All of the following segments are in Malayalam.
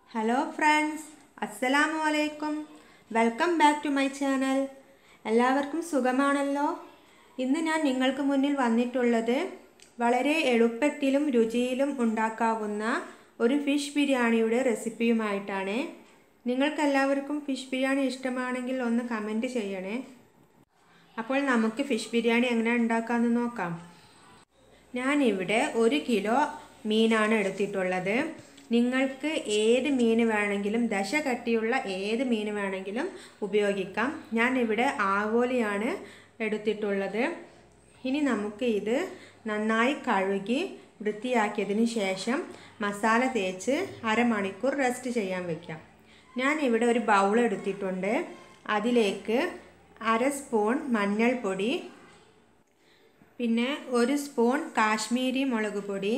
ഹലോ ഫ്രണ്ട്സ് അസ്സലാമു അലൈക്കും welcome back to my channel എല്ലാവർക്കും സുഖമാണല്ലോ ഇന്ന് ഞാൻ നിങ്ങൾക്ക് മുന്നിൽ വന്നിട്ടുള്ളത് വളരെ എളുപ്പത്തിലും രുചിയിലും ഉണ്ടാക്കാവുന്ന ഒരു ഫിഷ് ബിരിയാണിയുടെ റെസിപ്പിയുമായിട്ടാണ് നിങ്ങൾക്കെല്ലാവർക്കും ഫിഷ് ബിരിയാണി ഇഷ്ടമാണെങ്കിൽ ഒന്ന് കമൻറ്റ് ചെയ്യണേ അപ്പോൾ നമുക്ക് ഫിഷ് ബിരിയാണി എങ്ങനെ ഉണ്ടാക്കാമെന്ന് നോക്കാം ഞാനിവിടെ ഒരു കിലോ മീനാണ് എടുത്തിട്ടുള്ളത് നിങ്ങൾക്ക് ഏത് മീൻ വേണമെങ്കിലും ദശ കട്ടിയുള്ള ഏത് മീൻ വേണമെങ്കിലും ഉപയോഗിക്കാം ഞാനിവിടെ ആവോലിയാണ് എടുത്തിട്ടുള്ളത് ഇനി നമുക്ക് ഇത് നന്നായി കഴുകി വൃത്തിയാക്കിയതിന് ശേഷം മസാല തേച്ച് അരമണിക്കൂർ റെസ്റ്റ് ചെയ്യാൻ വെക്കാം ഞാൻ ഇവിടെ ഒരു ബൗൾ എടുത്തിട്ടുണ്ട് അതിലേക്ക് അര സ്പൂൺ മഞ്ഞൾപ്പൊടി പിന്നെ ഒരു സ്പൂൺ കാശ്മീരി മുളക് പൊടി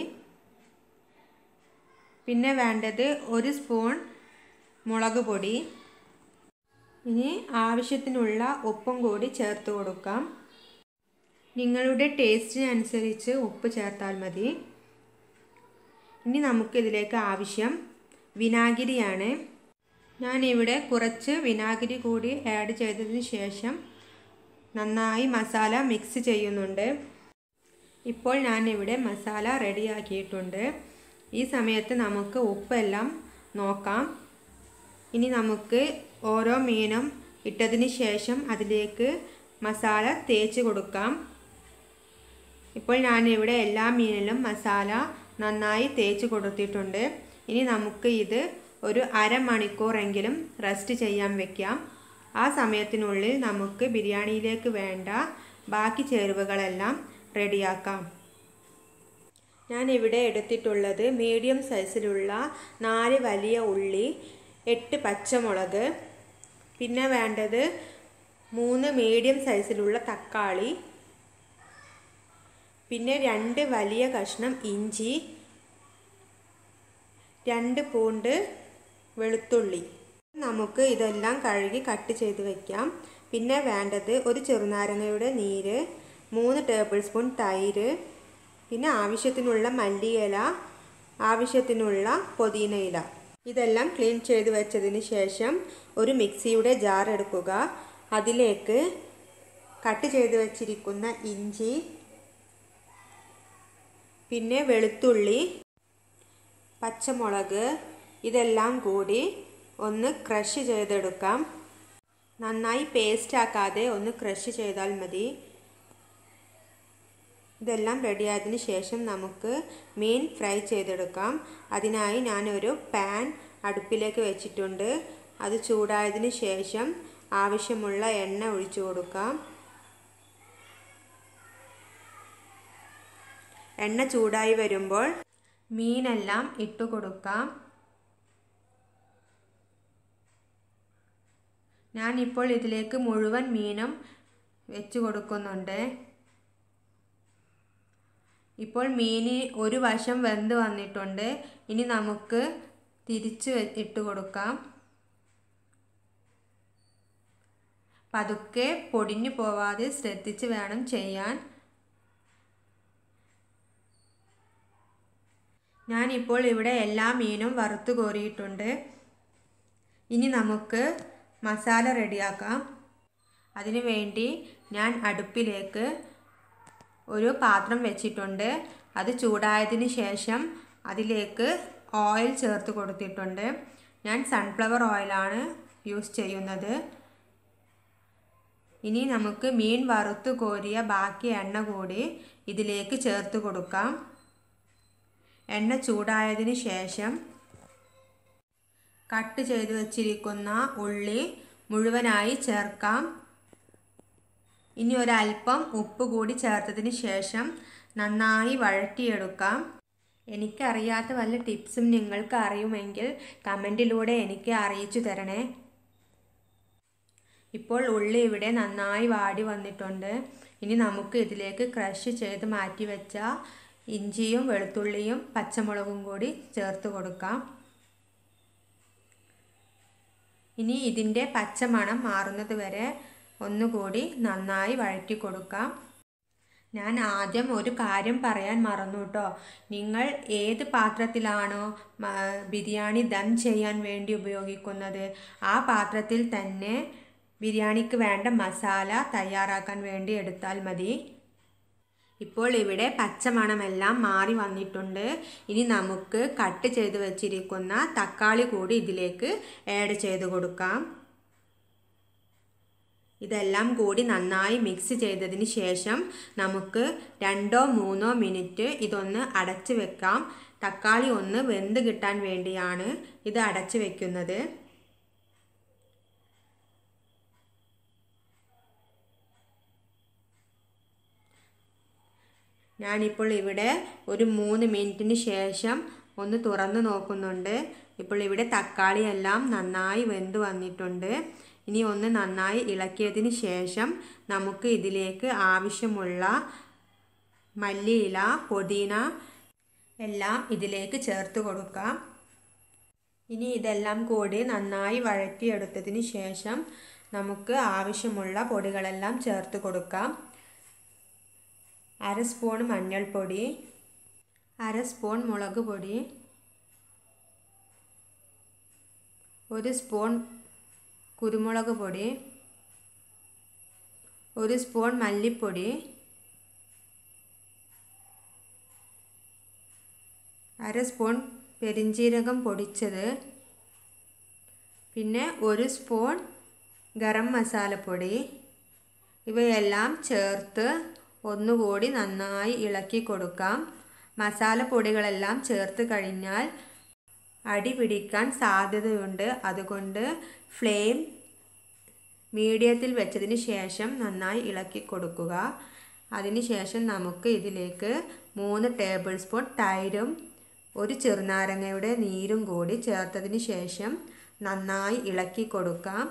പിന്നെ വേണ്ടത് ഒരു സ്പൂൺ മുളക് പൊടി ഇനി ആവശ്യത്തിനുള്ള ഉപ്പും കൂടി ചേർത്ത് കൊടുക്കാം നിങ്ങളുടെ ടേസ്റ്റിനനുസരിച്ച് ഉപ്പ് ചേർത്താൽ മതി ഇനി നമുക്കിതിലേക്ക് ആവശ്യം വിനാഗിരിയാണ് ഞാനിവിടെ കുറച്ച് വിനാഗിരി കൂടി ആഡ് ചെയ്തതിന് ശേഷം നന്നായി മസാല മിക്സ് ചെയ്യുന്നുണ്ട് ഇപ്പോൾ ഞാനിവിടെ മസാല റെഡിയാക്കിയിട്ടുണ്ട് ഈ സമയത്ത് നമുക്ക് ഉപ്പെല്ലാം നോക്കാം ഇനി നമുക്ക് ഓരോ മീനും ഇട്ടതിന് ശേഷം അതിലേക്ക് മസാല തേച്ച് കൊടുക്കാം ഇപ്പോൾ ഞാനിവിടെ എല്ലാ മീനിലും മസാല നന്നായി തേച്ച് കൊടുത്തിട്ടുണ്ട് ഇനി നമുക്ക് ഇത് ഒരു അരമണിക്കൂറെങ്കിലും റെസ്റ്റ് ചെയ്യാൻ വെക്കാം ആ സമയത്തിനുള്ളിൽ നമുക്ക് ബിരിയാണിയിലേക്ക് വേണ്ട ബാക്കി ചേരുവകളെല്ലാം റെഡിയാക്കാം ഞാൻ ഇവിടെ എടുത്തിട്ടുള്ളത് മീഡിയം സൈസിലുള്ള നാല് വലിയ ഉള്ളി എട്ട് പച്ചമുളക് പിന്നെ വേണ്ടത് മൂന്ന് മീഡിയം സൈസിലുള്ള തക്കാളി പിന്നെ രണ്ട് വലിയ കഷ്ണം ഇഞ്ചി രണ്ട് പൂണ്ട് വെളുത്തുള്ളി നമുക്ക് ഇതെല്ലാം കഴുകി കട്ട് ചെയ്ത് വെക്കാം പിന്നെ വേണ്ടത് ഒരു ചെറുനാരങ്ങയുടെ നീര് മൂന്ന് ടേബിൾ സ്പൂൺ തൈര് പിന്നെ ആവശ്യത്തിനുള്ള മല്ലിയില ആവശ്യത്തിനുള്ള പുതിന ഇല ഇതെല്ലാം ക്ലീൻ ചെയ്ത് വെച്ചതിന് ശേഷം ഒരു മിക്സിയുടെ ജാർ എടുക്കുക അതിലേക്ക് കട്ട് ചെയ്ത് വെച്ചിരിക്കുന്ന ഇഞ്ചി പിന്നെ വെളുത്തുള്ളി പച്ചമുളക് ഇതെല്ലാം കൂടി ഒന്ന് ക്രഷ് ചെയ്തെടുക്കാം നന്നായി പേസ്റ്റ് ആക്കാതെ ഒന്ന് ക്രഷ് ചെയ്താൽ മതി ഇതെല്ലാം റെഡിയായതിനു ശേഷം നമുക്ക് മീൻ ഫ്രൈ ചെയ്തെടുക്കാം അതിനായി ഞാനൊരു പാൻ അടുപ്പിലേക്ക് വെച്ചിട്ടുണ്ട് അത് ചൂടായതിനു ശേഷം ആവശ്യമുള്ള എണ്ണ ഒഴിച്ചു കൊടുക്കാം എണ്ണ ചൂടായി വരുമ്പോൾ മീനെല്ലാം ഇട്ടു കൊടുക്കാം ഞാനിപ്പോൾ ഇതിലേക്ക് മുഴുവൻ മീനും വെച്ച് കൊടുക്കുന്നുണ്ട് ഇപ്പോൾ മീന് ഒരു വശം വെന്ത് വന്നിട്ടുണ്ട് ഇനി നമുക്ക് തിരിച്ച് ഇട്ട് കൊടുക്കാം പതുക്കെ പൊടിഞ്ഞു പോവാതെ ശ്രദ്ധിച്ച് വേണം ചെയ്യാൻ ഞാനിപ്പോൾ ഇവിടെ എല്ലാ മീനും വറുത്ത് കോരിയിട്ടുണ്ട് ഇനി നമുക്ക് മസാല റെഡിയാക്കാം അതിനു വേണ്ടി ഞാൻ അടുപ്പിലേക്ക് ഒരു പാത്രം വെച്ചിട്ടുണ്ട് അത് ചൂടായതിന് ശേഷം അതിലേക്ക് ഓയിൽ ചേർത്ത് കൊടുത്തിട്ടുണ്ട് ഞാൻ സൺഫ്ലവർ ഓയിലാണ് യൂസ് ചെയ്യുന്നത് ഇനി നമുക്ക് മീൻ വറുത്ത് കോരിയ ബാക്കി എണ്ണ കൂടി ഇതിലേക്ക് ചേർത്ത് കൊടുക്കാം എണ്ണ ചൂടായതിന് ശേഷം കട്ട് ചെയ്ത് വച്ചിരിക്കുന്ന ഉള്ളി മുഴുവനായി ചേർക്കാം ഇനി ഒരല്പം ഉപ്പ് കൂടി ചേർത്തതിന് ശേഷം നന്നായി വഴറ്റിയെടുക്കാം എനിക്കറിയാത്ത വല്ല ടിപ്സും നിങ്ങൾക്ക് അറിയുമെങ്കിൽ കമൻറ്റിലൂടെ എനിക്ക് അറിയിച്ചു തരണേ ഇപ്പോൾ ഉള്ളി ഇവിടെ നന്നായി വാടി വന്നിട്ടുണ്ട് ഇനി നമുക്ക് ഇതിലേക്ക് ക്രഷ് ചെയ്ത് മാറ്റി വെച്ച ഇഞ്ചിയും വെളുത്തുള്ളിയും പച്ചമുളകും കൂടി ചേർത്ത് കൊടുക്കാം ഇനി ഇതിൻ്റെ പച്ചമണം മാറുന്നത് വരെ ഒന്നുകൂടി നന്നായി വഴറ്റി കൊടുക്കാം ഞാൻ ആദ്യം ഒരു കാര്യം പറയാൻ മറന്നു കേട്ടോ നിങ്ങൾ ഏത് പാത്രത്തിലാണോ മ- ബിരിയാണി ദം ചെയ്യാൻ വേണ്ടി ഉപയോഗിക്കുന്നത് ആ പാത്രത്തിൽ തന്നെ ബിരിയാണിക്ക് വേണ്ട മസാല തയ്യാറാക്കാൻ വേണ്ടി എടുത്താൽ മതി ഇപ്പോൾ ഇവിടെ പച്ചമണമെല്ലാം മാറി വന്നിട്ടുണ്ട് ഇനി നമുക്ക് കട്ട് ചെയ്ത് വെച്ചിരിക്കുന്ന തക്കാളി കൂടി ഇതിലേക്ക് ആഡ് ചെയ്ത് കൊടുക്കാം ഇതെല്ലാം കൂടി നന്നായി മിക്സ് ചെയ്തതിന് ശേഷം നമുക്ക് രണ്ടോ മൂന്നോ മിനിറ്റ് ഇതൊന്ന് അടച്ച് വെക്കാം തക്കാളി ഒന്ന് വെന്ത് കിട്ടാൻ വേണ്ടിയാണ് ഇത് അടച്ച് വെക്കുന്നത് ഞാനിപ്പോൾ ഇവിടെ ഒരു മൂന്ന് മിനിറ്റിന് ശേഷം ഒന്ന് തുറന്ന് നോക്കുന്നുണ്ട് ഇപ്പോൾ ഇവിടെ തക്കാളി എല്ലാം നന്നായി വെന്ത് വന്നിട്ടുണ്ട് ഇനി ഒന്ന് നന്നായി ഇളക്കിയതിന് ശേഷം നമുക്ക് ഇതിലേക്ക് ആവശ്യമുള്ള മല്ലിയില പുതിന എല്ലാം ഇതിലേക്ക് ചേർത്ത് കൊടുക്കാം ഇനി ഇതെല്ലാം കൂടി നന്നായി വഴറ്റിയെടുത്തതിന് ശേഷം നമുക്ക് ആവശ്യമുള്ള പൊടികളെല്ലാം ചേർത്ത് കൊടുക്കാം അര സ്പൂൺ മഞ്ഞൾപ്പൊടി അര സ്പൂൺ മുളക് പൊടി ഒരു സ്പൂൺ കുരുമുളക് പൊടി ഒരു സ്പൂൺ മല്ലിപ്പൊടി അര സ്പൂൺ പെരിഞ്ജീരകം പൊടിച്ചത് പിന്നെ ഒരു സ്പൂൺ ഗരം മസാലപ്പൊടി ഇവയെല്ലാം ചേർത്ത് ഒന്നുകൂടി നന്നായി ഇളക്കി കൊടുക്കാം മസാലപ്പൊടികളെല്ലാം ചേർത്ത് കഴിഞ്ഞാൽ അടി പിടിക്കാൻ സാധ്യതയുണ്ട് അതുകൊണ്ട് ഫ്ലെയിം മീഡിയത്തിൽ വെച്ചതിന് ശേഷം നന്നായി ഇളക്കി കൊടുക്കുക അതിനുശേഷം നമുക്ക് ഇതിലേക്ക് മൂന്ന് ടേബിൾ സ്പൂൺ തൈരും ഒരു ചെറുനാരങ്ങയുടെ നീരും കൂടി ചേർത്തതിന് ശേഷം നന്നായി ഇളക്കി കൊടുക്കാം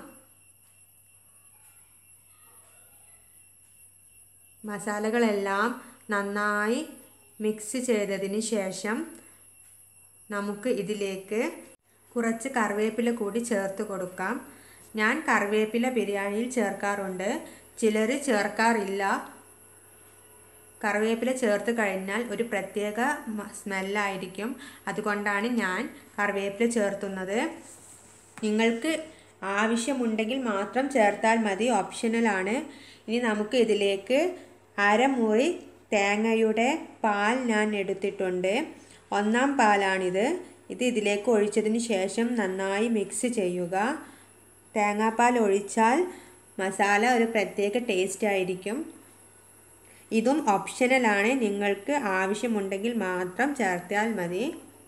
മസാലകളെല്ലാം നന്നായി മിക്സ് ചെയ്തതിന് ശേഷം നമുക്ക് ഇതിലേക്ക് കുറച്ച് കറിവേപ്പില കൂടി ചേർത്ത് കൊടുക്കാം ഞാൻ കറിവേപ്പില ബിരിയാണിയിൽ ചേർക്കാറുണ്ട് ചിലർ ചേർക്കാറില്ല കറിവേപ്പില ചേർത്ത് കഴിഞ്ഞാൽ ഒരു പ്രത്യേക സ്മെല്ലായിരിക്കും അതുകൊണ്ടാണ് ഞാൻ കറിവേപ്പില ചേർത്തുന്നത് നിങ്ങൾക്ക് ആവശ്യമുണ്ടെങ്കിൽ മാത്രം ചേർത്താൽ മതി ഓപ്ഷണലാണ് ഇനി നമുക്ക് ഇതിലേക്ക് അരമുറി തേങ്ങയുടെ പാൽ ഞാൻ എടുത്തിട്ടുണ്ട് ഒന്നാം പാലാണിത് ഇത് ഇതിലേക്ക് ഒഴിച്ചതിന് ശേഷം നന്നായി മിക്സ് ചെയ്യുക തേങ്ങാപ്പാൽ ഒഴിച്ചാൽ മസാല ഒരു പ്രത്യേക ടേസ്റ്റ് ആയിരിക്കും ഇതും ഓപ്ഷണലാണ് നിങ്ങൾക്ക് ആവശ്യമുണ്ടെങ്കിൽ മാത്രം ചേർത്താൽ മതി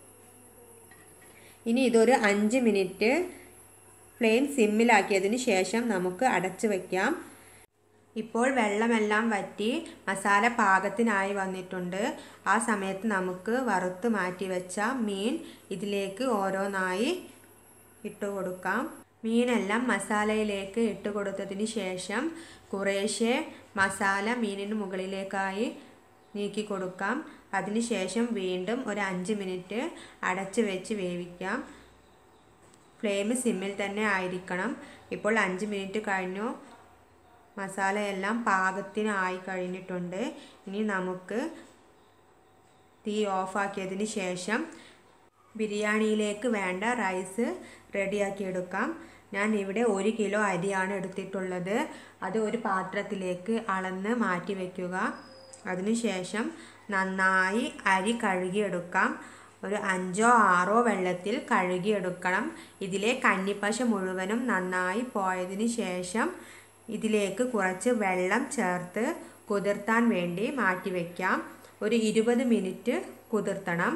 ഇനി ഇതൊരു അഞ്ച് മിനിറ്റ് ഫ്ലെയിം സിമ്മിലാക്കിയതിന് ശേഷം നമുക്ക് അടച്ചു വയ്ക്കാം ഇപ്പോൾ വെള്ളമെല്ലാം വറ്റി മസാല പാകത്തിനായി വന്നിട്ടുണ്ട് ആ സമയത്ത് നമുക്ക് വറുത്ത് മാറ്റി വെച്ച മീൻ ഇതിലേക്ക് ഓരോന്നായി ഇട്ട് കൊടുക്കാം മീനെല്ലാം മസാലയിലേക്ക് ഇട്ട് കൊടുത്തതിന് ശേഷം കുറേശ്ശെ മസാല മീനിന് മുകളിലേക്കായി നീക്കി കൊടുക്കാം അതിനുശേഷം വീണ്ടും ഒരു അഞ്ച് മിനിറ്റ് അടച്ച് വെച്ച് വേവിക്കാം ഫ്ലെയിം സിമ്മിൽ തന്നെ ആയിരിക്കണം ഇപ്പോൾ അഞ്ച് മിനിറ്റ് കഴിഞ്ഞു മസാലയെല്ലാം പാകത്തിനായി കഴിഞ്ഞിട്ടുണ്ട് ഇനി നമുക്ക് തീ ഓഫാക്കിയതിന് ശേഷം ബിരിയാണിയിലേക്ക് വേണ്ട റൈസ് റെഡിയാക്കിയെടുക്കാം ഞാൻ ഇവിടെ ഒരു കിലോ അരിയാണ് എടുത്തിട്ടുള്ളത് അത് ഒരു പാത്രത്തിലേക്ക് അളന്ന് മാറ്റി വയ്ക്കുക അതിനുശേഷം നന്നായി അരി കഴുകിയെടുക്കാം ഒരു അഞ്ചോ ആറോ വെള്ളത്തിൽ കഴുകിയെടുക്കണം ഇതിലെ കന്നിപ്പശ മുഴുവനും നന്നായി പോയതിന് ശേഷം ഇതിലേക്ക് കുറച്ച് വെള്ളം ചേർത്ത് കുതിർത്താൻ വേണ്ടി മാറ്റി വയ്ക്കാം ഒരു ഇരുപത് മിനിറ്റ് കുതിർത്തണം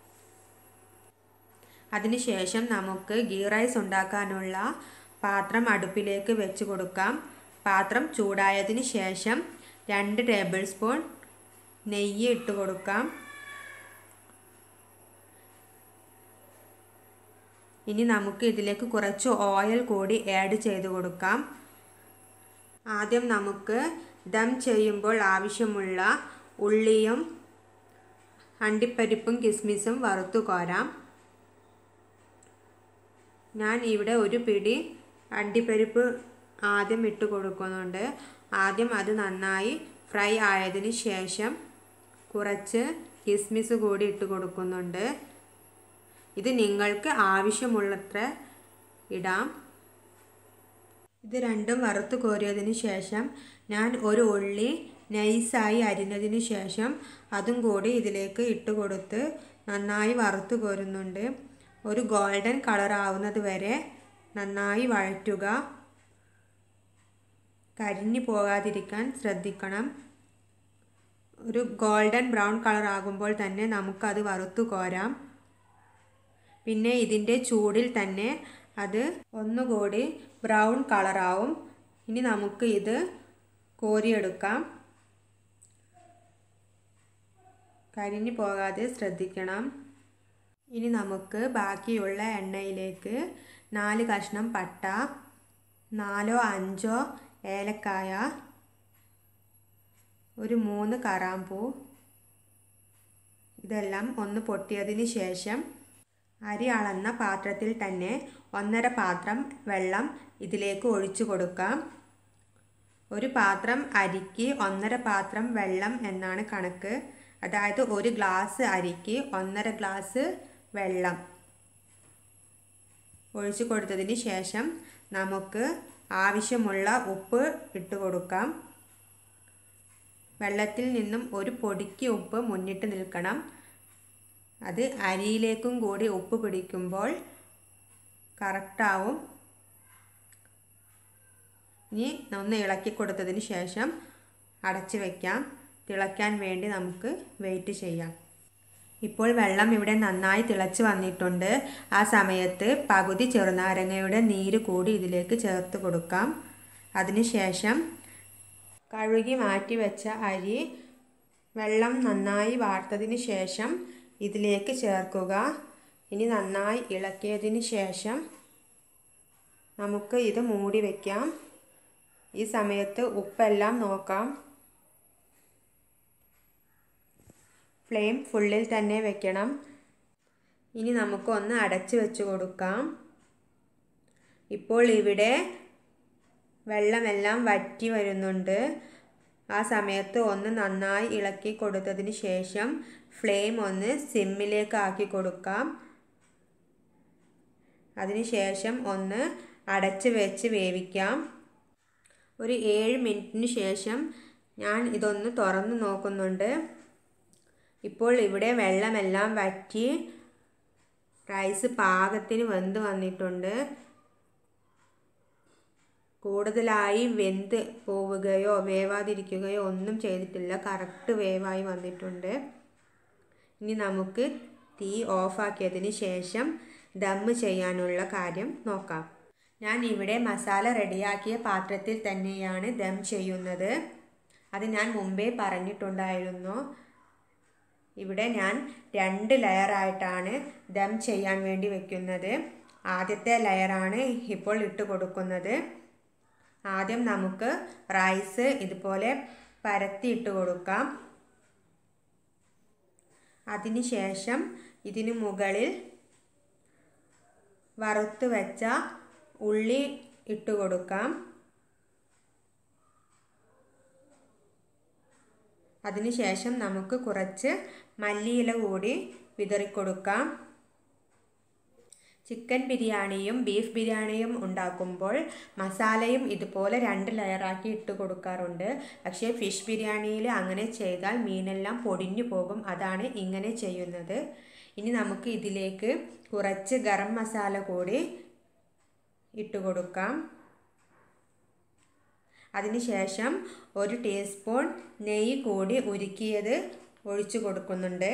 അതിനുശേഷം നമുക്ക് ഗീ റൈസ് ഉണ്ടാക്കാനുള്ള പാത്രം അടുപ്പിലേക്ക് വെച്ച് കൊടുക്കാം പാത്രം ചൂടായതിന് ശേഷം രണ്ട് ടേബിൾ സ്പൂൺ നെയ്യ് ഇട്ട് കൊടുക്കാം ഇനി നമുക്ക് ഇതിലേക്ക് കുറച്ച് ഓയിൽ കൂടി ആഡ് ചെയ്ത് കൊടുക്കാം ആദ്യം നമുക്ക് ദം ചെയ്യുമ്പോൾ ആവശ്യമുള്ള ഉള്ളിയും അണ്ടിപ്പരിപ്പും കിസ്മിസും വറുത്തു കോരാം ഞാൻ ഇവിടെ ഒരു പിടി അണ്ടിപ്പരിപ്പ് ആദ്യം ഇട്ട് കൊടുക്കുന്നുണ്ട് ആദ്യം അത് നന്നായി ഫ്രൈ ആയതിന് ശേഷം കുറച്ച് കിസ്മിസ് കൂടി ഇട്ട് കൊടുക്കുന്നുണ്ട് ഇത് നിങ്ങൾക്ക് ആവശ്യമുള്ളത്ര ഇടാം ഇത് രണ്ടും വറുത്ത് കോരിയതിന് ശേഷം ഞാൻ ഒരു ഉള്ളി നൈസായി അരിഞ്ഞതിന് ശേഷം അതും കൂടി ഇതിലേക്ക് ഇട്ട് കൊടുത്ത് നന്നായി വറുത്ത് കോരുന്നുണ്ട് ഒരു ഗോൾഡൻ കളർ ആവുന്നത് വരെ നന്നായി വഴറ്റുക കരിഞ്ഞു പോകാതിരിക്കാൻ ശ്രദ്ധിക്കണം ഒരു ഗോൾഡൻ ബ്രൗൺ കളർ ആകുമ്പോൾ തന്നെ നമുക്കത് വറുത്ത് കോരാം പിന്നെ ഇതിൻ്റെ ചൂടിൽ തന്നെ അത് ഒന്നുകൂടി ബ്രൗൺ കളറാവും ഇനി നമുക്ക് ഇത് കോരിയെടുക്കാം കരിഞ്ഞു പോകാതെ ശ്രദ്ധിക്കണം ഇനി നമുക്ക് ബാക്കിയുള്ള എണ്ണയിലേക്ക് നാല് കഷ്ണം പട്ട നാലോ അഞ്ചോ ഏലക്കായ ഒരു മൂന്ന് കറാമ്പൂ ഇതെല്ലാം ഒന്ന് പൊട്ടിയതിന് ശേഷം അരി അളന്ന പാത്രത്തിൽ തന്നെ ഒന്നര പാത്രം വെള്ളം ഇതിലേക്ക് ഒഴിച്ചു കൊടുക്കാം ഒരു പാത്രം അരിക്ക് ഒന്നര പാത്രം വെള്ളം എന്നാണ് കണക്ക് അതായത് ഒരു ഗ്ലാസ് അരിക്ക് ഒന്നര ഗ്ലാസ് വെള്ളം ഒഴിച്ചു കൊടുത്തതിന് ശേഷം നമുക്ക് ആവശ്യമുള്ള ഉപ്പ് ഇട്ട് കൊടുക്കാം വെള്ളത്തിൽ നിന്നും ഒരു പൊടിക്ക് ഉപ്പ് മുന്നിട്ട് നിൽക്കണം അത് അരിയിലേക്കും കൂടി ഉപ്പ് പിടിക്കുമ്പോൾ കറക്റ്റാവും ഇനി ഒന്ന് ഇളക്കി കൊടുത്തതിന് ശേഷം അടച്ചു വയ്ക്കാം തിളയ്ക്കാൻ വേണ്ടി നമുക്ക് വെയിറ്റ് ചെയ്യാം ഇപ്പോൾ വെള്ളം ഇവിടെ നന്നായി തിളച്ച് വന്നിട്ടുണ്ട് ആ സമയത്ത് പകുതി ചെറുനാരങ്ങയുടെ നീര് കൂടി ഇതിലേക്ക് ചേർത്ത് കൊടുക്കാം അതിനുശേഷം കഴുകി മാറ്റി വെച്ച അരി വെള്ളം നന്നായി വാർത്തതിന് ശേഷം ഇതിലേക്ക് ചേർക്കുക ഇനി നന്നായി ഇളക്കിയതിന് ശേഷം നമുക്ക് ഇത് മൂടി വയ്ക്കാം ഈ സമയത്ത് ഉപ്പെല്ലാം നോക്കാം ഫ്ലെയിം ഫുള്ളിൽ തന്നെ വെക്കണം ഇനി നമുക്ക് ഒന്ന് അടച്ചു വെച്ച് കൊടുക്കാം ഇപ്പോൾ ഇവിടെ വെള്ളമെല്ലാം വറ്റി വരുന്നുണ്ട് ആ സമയത്ത് ഒന്ന് നന്നായി ഇളക്കി കൊടുത്തതിന് ശേഷം ഫ്ലെയിം ഒന്ന് സിമ്മിലേക്ക് ആക്കി കൊടുക്കാം അതിനുശേഷം ഒന്ന് അടച്ച് വെച്ച് വേവിക്കാം ഒരു ഏഴ് മിനിറ്റിന് ശേഷം ഞാൻ ഇതൊന്ന് തുറന്ന് നോക്കുന്നുണ്ട് ഇപ്പോൾ ഇവിടെ വെള്ളമെല്ലാം വറ്റി റൈസ് പാകത്തിന് വെന്ത് വന്നിട്ടുണ്ട് കൂടുതലായി വെന്ത് പോവുകയോ വേവാതിരിക്കുകയോ ഒന്നും ചെയ്തിട്ടില്ല കറക്റ്റ് വേവായി വന്നിട്ടുണ്ട് ഇനി നമുക്ക് തീ ഓഫാക്കിയതിന് ശേഷം ദമ്മ് ചെയ്യാനുള്ള കാര്യം നോക്കാം ഞാൻ ഇവിടെ മസാല റെഡിയാക്കിയ പാത്രത്തിൽ തന്നെയാണ് ദം ചെയ്യുന്നത് അത് ഞാൻ മുമ്പേ പറഞ്ഞിട്ടുണ്ടായിരുന്നു ഇവിടെ ഞാൻ രണ്ട് ലെയറായിട്ടാണ് ദം ചെയ്യാൻ വേണ്ടി വെക്കുന്നത് ആദ്യത്തെ ലെയറാണ് ഇപ്പോൾ ഇട്ട് കൊടുക്കുന്നത് ആദ്യം നമുക്ക് റൈസ് ഇതുപോലെ പരത്തി ഇട്ട് കൊടുക്കാം അതിനുശേഷം ഇതിന് മുകളിൽ വറുത്ത് വെച്ച ഉള്ളി ഇട്ട് കൊടുക്കാം അതിനുശേഷം നമുക്ക് കുറച്ച് മല്ലിയില കൂടി വിതറിക്കൊടുക്കാം ചിക്കൻ ബിരിയാണിയും ബീഫ് ബിരിയാണിയും ഉണ്ടാക്കുമ്പോൾ മസാലയും ഇതുപോലെ രണ്ട് ലെയറാക്കി ഇട്ട് കൊടുക്കാറുണ്ട് പക്ഷേ ഫിഷ് ബിരിയാണിയിൽ അങ്ങനെ ചെയ്താൽ മീനെല്ലാം പൊടിഞ്ഞു പോകും അതാണ് ഇങ്ങനെ ചെയ്യുന്നത് ഇനി നമുക്ക് ഇതിലേക്ക് കുറച്ച് ഗരം മസാല കൂടി ഇട്ട് കൊടുക്കാം അതിനുശേഷം ഒരു ടീസ്പൂൺ നെയ്യ് കൂടി ഉരുക്കിയത് ഒഴിച്ചു കൊടുക്കുന്നുണ്ട്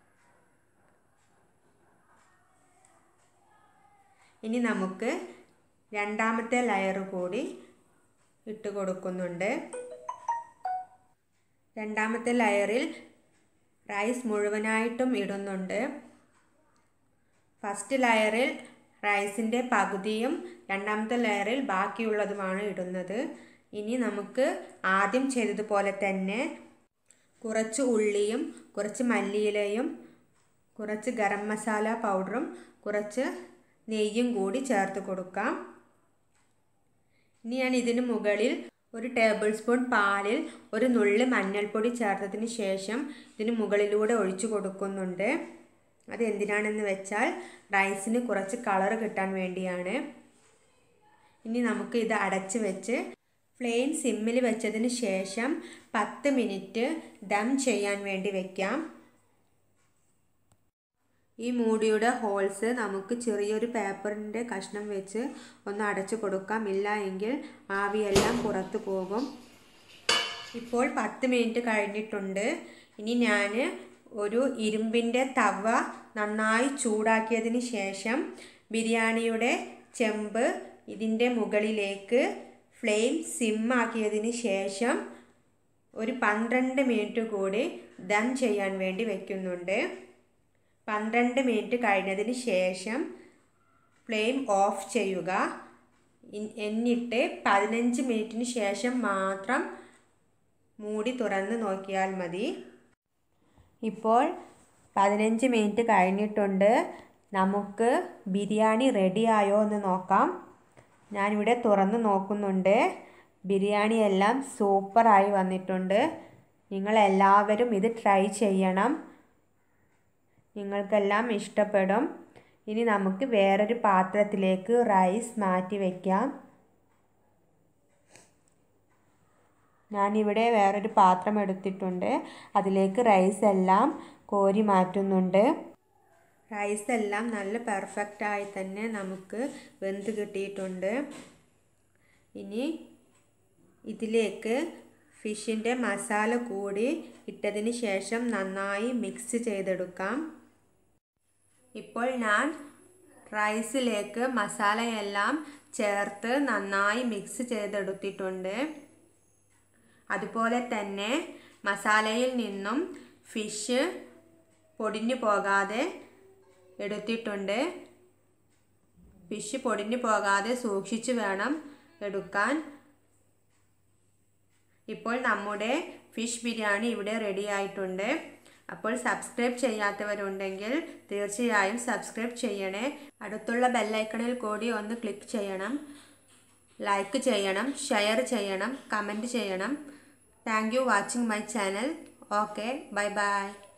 ഇനി നമുക്ക് രണ്ടാമത്തെ ലെയർ കൂടി ഇട്ട് കൊടുക്കുന്നുണ്ട് രണ്ടാമത്തെ ലെയറിൽ റൈസ് മുഴുവനായിട്ടും ഇടുന്നുണ്ട് ഫസ്റ്റ് ലെയറിൽ റൈസിൻ്റെ പകുതിയും രണ്ടാമത്തെ ലെയറിൽ ബാക്കിയുള്ളതുമാണ് ഇടുന്നത് ഇനി നമുക്ക് ആദ്യം ചെയ്തതുപോലെ തന്നെ കുറച്ച് ഉള്ളിയും കുറച്ച് മല്ലിയിലയും കുറച്ച് ഗരം മസാല പൗഡറും കുറച്ച് നെയ്യും കൂടി ചേർത്ത് കൊടുക്കാം ഇനി ഞാൻ ഇതിന് മുകളിൽ ഒരു ടേബിൾ സ്പൂൺ പാലിൽ ഒരു നുള്ളി മഞ്ഞൾപ്പൊടി ചേർത്തതിന് ശേഷം ഇതിന് മുകളിലൂടെ ഒഴിച്ചു കൊടുക്കുന്നുണ്ട് അത് എന്തിനാണെന്ന് വെച്ചാൽ റൈസിന് കുറച്ച് കളർ കിട്ടാൻ വേണ്ടിയാണ് ഇനി നമുക്ക് ഇത് അടച്ച് വെച്ച് ഫ്ലെയിം സിമ്മിൽ വെച്ചതിന് ശേഷം പത്ത് മിനിറ്റ് ദം ചെയ്യാൻ വേണ്ടി വെക്കാം ഈ മൂടിയുടെ ഹോൾസ് നമുക്ക് ചെറിയൊരു പേപ്പറിൻ്റെ കഷ്ണം വെച്ച് ഒന്ന് അടച്ചു കൊടുക്കാം ഇല്ല എങ്കിൽ ആവിയെല്ലാം പുറത്തു പോകും ഇപ്പോൾ പത്ത് മിനിറ്റ് കഴിഞ്ഞിട്ടുണ്ട് ഇനി ഞാൻ ഒരു ഇരുമ്പിൻ്റെ തവ നന്നായി ചൂടാക്കിയതിന് ശേഷം ബിരിയാണിയുടെ ചെമ്പ് ഇതിൻ്റെ മുകളിലേക്ക് ഫ്ലെയിം സിമ്മാക്കിയതിന് ശേഷം ഒരു പന്ത്രണ്ട് മിനിറ്റ് കൂടി ദം ചെയ്യാൻ വേണ്ടി വയ്ക്കുന്നുണ്ട് പന്ത്രണ്ട് മിനിറ്റ് കഴിഞ്ഞതിന് ശേഷം ഫ്ലെയിം ഓഫ് ചെയ്യുക എന്നിട്ട് പതിനഞ്ച് മിനിറ്റിന് ശേഷം മാത്രം മൂടി തുറന്ന് നോക്കിയാൽ മതി ഇപ്പോൾ പതിനഞ്ച് മിനിറ്റ് കഴിഞ്ഞിട്ടുണ്ട് നമുക്ക് ബിരിയാണി റെഡിയായോ എന്ന് നോക്കാം ഞാനിവിടെ തുറന്ന് നോക്കുന്നുണ്ട് ബിരിയാണി എല്ലാം സൂപ്പറായി വന്നിട്ടുണ്ട് നിങ്ങളെല്ലാവരും ഇത് ട്രൈ ചെയ്യണം നിങ്ങൾക്കെല്ലാം ഇഷ്ടപ്പെടും ഇനി നമുക്ക് വേറൊരു പാത്രത്തിലേക്ക് റൈസ് മാറ്റി വയ്ക്കാം ഞാനിവിടെ വേറൊരു പാത്രം എടുത്തിട്ടുണ്ട് അതിലേക്ക് റൈസ് എല്ലാം കോരി മാറ്റുന്നുണ്ട് റൈസ് എല്ലാം നല്ല പെർഫെക്റ്റായി തന്നെ നമുക്ക് വെന്ത് കിട്ടിയിട്ടുണ്ട് ഇനി ഇതിലേക്ക് ഫിഷിൻ്റെ മസാല കൂടി ഇട്ടതിന് ശേഷം നന്നായി മിക്സ് ചെയ്തെടുക്കാം ഇപ്പോൾ ഞാൻ റൈസിലേക്ക് മസാലയെല്ലാം ചേർത്ത് നന്നായി മിക്സ് ചെയ്തെടുത്തിട്ടുണ്ട് അതുപോലെ തന്നെ മസാലയിൽ നിന്നും ഫിഷ് പൊടിഞ്ഞു പോകാതെ എടുത്തിട്ടുണ്ട് ഫിഷ് പൊടിഞ്ഞു പോകാതെ സൂക്ഷിച്ച് വേണം എടുക്കാൻ ഇപ്പോൾ നമ്മുടെ ഫിഷ് ബിരിയാണി ഇവിടെ റെഡി ആയിട്ടുണ്ട് അപ്പോൾ സബ്സ്ക്രൈബ് ചെയ്യാത്തവരുണ്ടെങ്കിൽ തീർച്ചയായും സബ്സ്ക്രൈബ് ചെയ്യണേ അടുത്തുള്ള ബെല്ലൈക്കണിൽ കൂടി ഒന്ന് ക്ലിക്ക് ചെയ്യണം ലൈക്ക് ചെയ്യണം ഷെയർ ചെയ്യണം കമൻറ്റ് ചെയ്യണം thank you watching my channel okay bye by